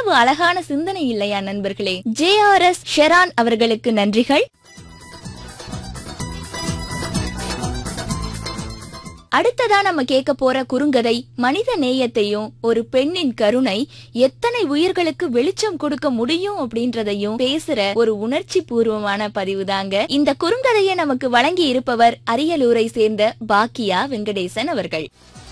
எவ்வளவு அழகான சிந்தனை இல்லையா நண்பர்களே ஜே ஆர் எஸ் ஷெரான் அவர்களுக்கு நன்றிகள் அடுத்ததா நம்ம கேட்க போற குறுங்கதை மனித நேயத்தையும் ஒரு பெண்ணின் கருணை எத்தனை உயிர்களுக்கு வெளிச்சம் கொடுக்க முடியும் அப்படின்றதையும் பேசுற ஒரு உணர்ச்சி பூர்வமான பதிவு தாங்க இந்த குறுங்கதையை நமக்கு வழங்கி இருப்பவர் அரியலூரை சேர்ந்த பாக்கியா வெங்கடேசன் அவர்கள்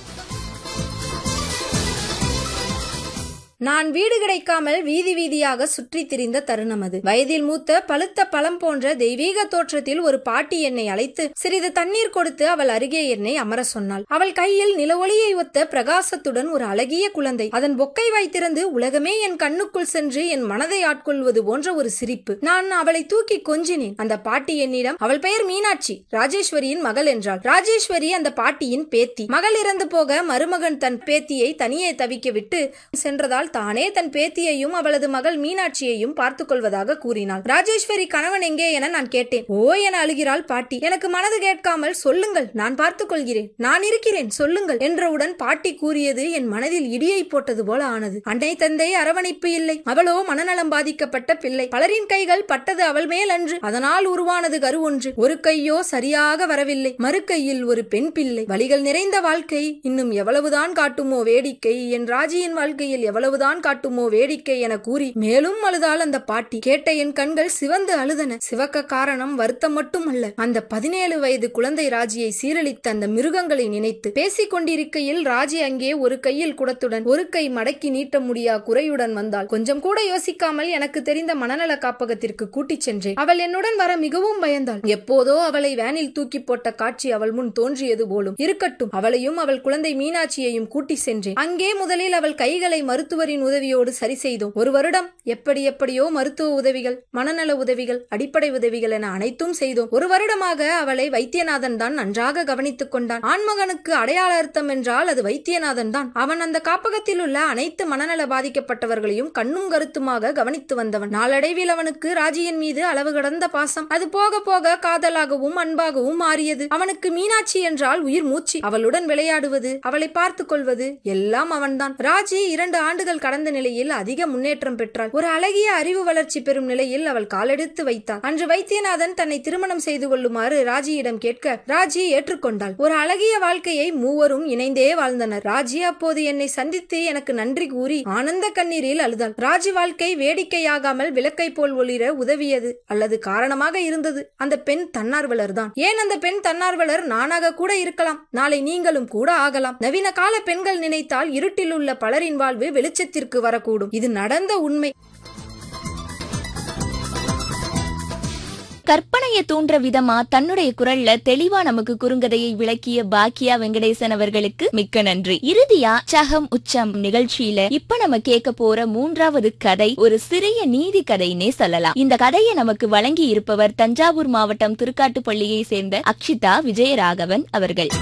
நான் வீடு கிடைக்காமல் வீதி வீதியாக சுற்றித் திரிந்த தருணம் அது வயதில் மூத்த பழுத்த பழம் போன்ற தெய்வீக தோற்றத்தில் ஒரு பாட்டி என்னை அழைத்து சிறிது தண்ணீர் கொடுத்து அவள் அருகே என்னை அமர சொன்னாள் அவள் கையில் நிலவொளியை ஒத்த பிரகாசத்துடன் ஒரு அழகிய குழந்தை அதன் பொக்கை வைத்திருந்து உலகமே என் கண்ணுக்குள் சென்று என் மனதை ஆட்கொள்வது போன்ற ஒரு சிரிப்பு நான் அவளை தூக்கி கொஞ்சினேன் அந்த பாட்டி என்னிடம் அவள் பெயர் மீனாட்சி ராஜேஸ்வரியின் மகள் என்றாள் ராஜேஸ்வரி அந்த பாட்டியின் பேத்தி மகள் இறந்து போக மருமகன் தன் பேத்தியை தனியே தவிக்க விட்டு சென்றதால் தானே தன் பேத்தியையும் அவளது மகள் மீனாட்சியையும் பார்த்துக் கொள்வதாக கூறினாள் ராஜேஸ்வரி கணவன் எங்கே என நான் கேட்டேன் ஓ என அழுகிறாள் பாட்டி எனக்கு மனது கேட்காமல் சொல்லுங்கள் நான் பார்த்துக் கொள்கிறேன் நான் இருக்கிறேன் சொல்லுங்கள் என்றவுடன் பாட்டி கூறியது என் மனதில் இடியை போட்டது போல ஆனது அன்னை தந்தை அரவணைப்பு இல்லை அவளோ மனநலம் பாதிக்கப்பட்ட பிள்ளை பலரின் கைகள் பட்டது அவள் மேல் அன்று அதனால் உருவானது கரு ஒன்று ஒரு கையோ சரியாக வரவில்லை மறு கையில் ஒரு பெண் பிள்ளை வழிகள் நிறைந்த வாழ்க்கை இன்னும் எவ்வளவுதான் காட்டுமோ வேடிக்கை என் ராஜியின் வாழ்க்கையில் எவ்வளவுதான் காட்டுமோ வேடிக்கை என கூறி மேலும் அழுதாள் அந்த பாட்டி கேட்ட என் கண்கள் சிவந்து அழுதன சிவக்க காரணம் வருத்தம் மட்டுமல்ல அந்த பதினேழு வயது குழந்தை ராஜியை சீரழித்த அந்த மிருகங்களை நினைத்து பேசிக் கொண்டிருக்கையில் ராஜி அங்கே ஒரு கையில் குடத்துடன் ஒரு கை மடக்கி நீட்ட முடியா குறையுடன் வந்தாள் கொஞ்சம் கூட யோசிக்காமல் எனக்கு தெரிந்த மனநல காப்பகத்திற்கு கூட்டிச் சென்றேன் அவள் என்னுடன் வர மிகவும் பயந்தாள் எப்போதோ அவளை வேனில் தூக்கி போட்ட காட்சி அவள் முன் தோன்றியது போலும் இருக்கட்டும் அவளையும் அவள் குழந்தை மீனாட்சியையும் கூட்டி சென்றேன் அங்கே முதலில் அவள் கைகளை மருத்துவரின் உதவியோடு சரி செய்தோம் ஒரு வருடம் எப்படி எப்படியோ மருத்துவ உதவிகள் மனநல உதவிகள் அடிப்படை உதவிகள் என அனைத்தும் செய்தோம் ஒரு வருடமாக அவளை வைத்தியநாதன் தான் நன்றாக கவனித்துக் கொண்டான் ஆண்மகனுக்கு அடையாள அர்த்தம் என்றால் அது வைத்தியநாதன் தான் அவன் அந்த காப்பகத்தில் உள்ள அனைத்து மனநல பாதிக்கப்பட்டவர்களையும் கண்ணும் கருத்துமாக கவனித்து வந்தவன் நாளடைவில் அவனுக்கு ராஜியின் மீது அளவு கடந்த பாசம் அது போக போக காதலாகவும் அன்பாகவும் மாறியது அவனுக்கு மீனாட்சி என்றால் உயிர் மூச்சு அவளுடன் விளையாடுவது அவளை பார்த்துக் கொள்வது எல்லாம் அவன்தான் ராஜி இரண்டு ஆண்டுகள் கடந்த நிலையில் அதிக முன்னேற்றம் பெற்றாள் ஒரு அழகிய அறிவு வளர்ச்சி பெறும் நிலையில் அவள் காலெடுத்து வைத்தாள் அன்று வைத்தியநாதன் தன்னை திருமணம் செய்து கொள்ளுமாறு ராஜியிடம் கேட்க ராஜி ஏற்றுக்கொண்டாள் ஒரு அழகிய வாழ்க்கையை மூவரும் இணைந்தே வாழ்ந்தனர் ராஜி அப்போது என்னை சந்தித்து எனக்கு நன்றி கூறி ஆனந்த கண்ணீரில் அழுதாள் ராஜி வாழ்க்கை வேடிக்கையாகாமல் விளக்கை போல் ஒளிர உதவியது அல்லது காரணமாக இருந்தது அந்த பெண் தன்னார்வலர் தான் ஏன் அந்த பெண் தன்னார்வலர் நானாக கூட இருக்கலாம் நாளை நீங்களும் கூட ஆகலாம் நவீன கால பெண்கள் நினைத்தால் இருட்டில் உள்ள பலரின் வாழ்வு வெளிச்சத்திற்கு வரக்கூடும் இது நடந்த உண்மை கற்பனையை தூண்டுற விதமா தன்னுடைய குரல்ல தெளிவா நமக்கு குறுங்கதையை விளக்கிய பாக்கியா வெங்கடேசன் அவர்களுக்கு மிக்க நன்றி இறுதியா சகம் உச்சம் நிகழ்ச்சியில இப்ப நம்ம கேட்க போற மூன்றாவது கதை ஒரு சிறிய நீதி கதைன்னே சொல்லலாம் இந்த கதையை நமக்கு வழங்கி இருப்பவர் தஞ்சாவூர் மாவட்டம் திருக்காட்டுப்பள்ளியை சேர்ந்த அக்ஷிதா விஜயராகவன் அவர்கள்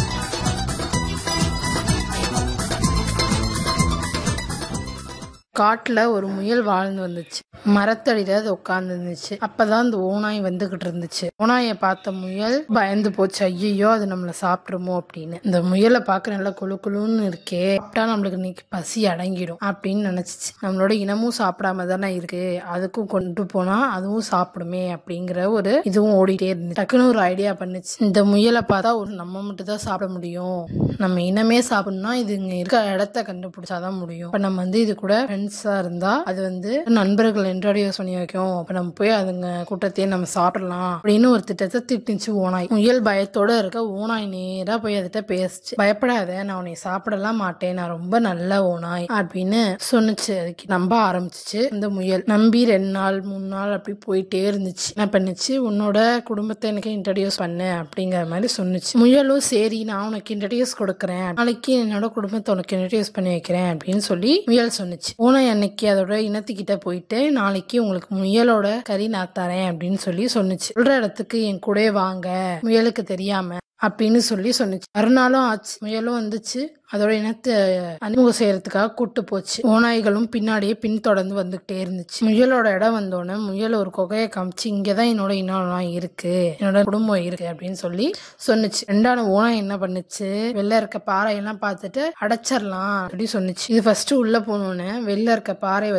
காட்டுல ஒரு முயல் வாழ்ந்து வந்துச்சு மரத்தடியில அது உட்கார்ந்து இருந்துச்சு அப்பதான் அந்த ஓனாய் வந்துகிட்டு இருந்துச்சு ஓனாயை பார்த்த முயல் பயந்து போச்சு ஐயோ அது நம்மள சாப்பிட்டுருமோ அப்படின்னு இந்த முயலை பார்க்க நல்லா குழு குழுன்னு இருக்கே சாப்பிட்டா நம்மளுக்கு இன்னைக்கு பசி அடங்கிடும் அப்படின்னு நினைச்சிச்சு நம்மளோட இனமும் சாப்பிடாம தானே இருக்கு அதுக்கும் கொண்டு போனா அதுவும் சாப்பிடுமே அப்படிங்கிற ஒரு இதுவும் ஓடிட்டே இருந்துச்சு டக்குன்னு ஒரு ஐடியா பண்ணுச்சு இந்த முயலை பார்த்தா ஒரு நம்ம மட்டும் தான் சாப்பிட முடியும் நம்ம இனமே சாப்பிடணும்னா இது இங்க இருக்க இடத்த கண்டுபிடிச்சாதான் முடியும் இப்ப நம்ம வந்து இது கூட ஃப்ரெண்ட்ஸா இருந்தா அது வந்து நண்பர்கள் இன்ட்ரோடியூஸ் பண்ணி வைக்கும் அப்ப நம்ம போய் அதுங்க கூட்டத்தையே நம்ம சாப்பிடலாம் அப்படின்னு ஒரு திட்டத்தை திட்டுச்சு ஓனாய் முயல் பயத்தோட இருக்க ஓனாய் நேரா போய் அதுகிட்ட பேசுச்சு பயப்படாத நான் உன்னை சாப்பிடலாம் மாட்டேன் நான் ரொம்ப நல்ல ஓனாய் அப்படின்னு சொன்னுச்சு அதுக்கு நம்ப ஆரம்பிச்சிச்சு இந்த முயல் நம்பி ரெண்டு நாள் மூணு நாள் அப்படி போயிட்டே இருந்துச்சு என்ன பண்ணுச்சு உன்னோட குடும்பத்தை எனக்கு இன்ட்ரடியூஸ் பண்ணு அப்படிங்கிற மாதிரி சொன்னுச்சு முயலும் சரி நான் உனக்கு இன்ட்ரடியூஸ் கொடுக்குறேன் நாளைக்கு என்னோட குடும்பத்தை உனக்கு இன்ட்ரடியூஸ் பண்ணி வைக்கிறேன் அப்படின்னு சொல்லி முயல் சொன்னுச்சு ஓனாய் அன்னைக்கு அதோட இனத்துக்கிட்ட போயிட்டு நாளைக்கு உங்களுக்கு முயலோட கறி நான் தரேன் அப்படின்னு சொல்லி சொன்னுச்சு சொல்ற இடத்துக்கு என் கூட வாங்க முயலுக்கு தெரியாம அப்படின்னு சொல்லி சொன்னுச்சு மறுநாளும் ஆச்சு முயலும் வந்துச்சு அதோட இனத்தை அறிமுகம் செய்யறதுக்காக கூட்டு போச்சு ஓநாய்களும் பின்னாடியே பின்தொடர்ந்து வந்துகிட்டே இருந்துச்சு முயலோட இடம் வந்தோடனே முயல் ஒரு குகையை காமிச்சு இங்கதான் என்னோட இனம் இருக்கு என்னோட குடும்பம் இருக்கு அப்படின்னு சொல்லி சொன்னுச்சு ரெண்டான ஓனாய் என்ன பண்ணுச்சு வெளில இருக்க பாறையெல்லாம் பார்த்துட்டு அடைச்சிடலாம் அப்படி சொன்னுச்சு இது ஃபர்ஸ்ட் உள்ள போனோடனே வெளில இருக்க பாறை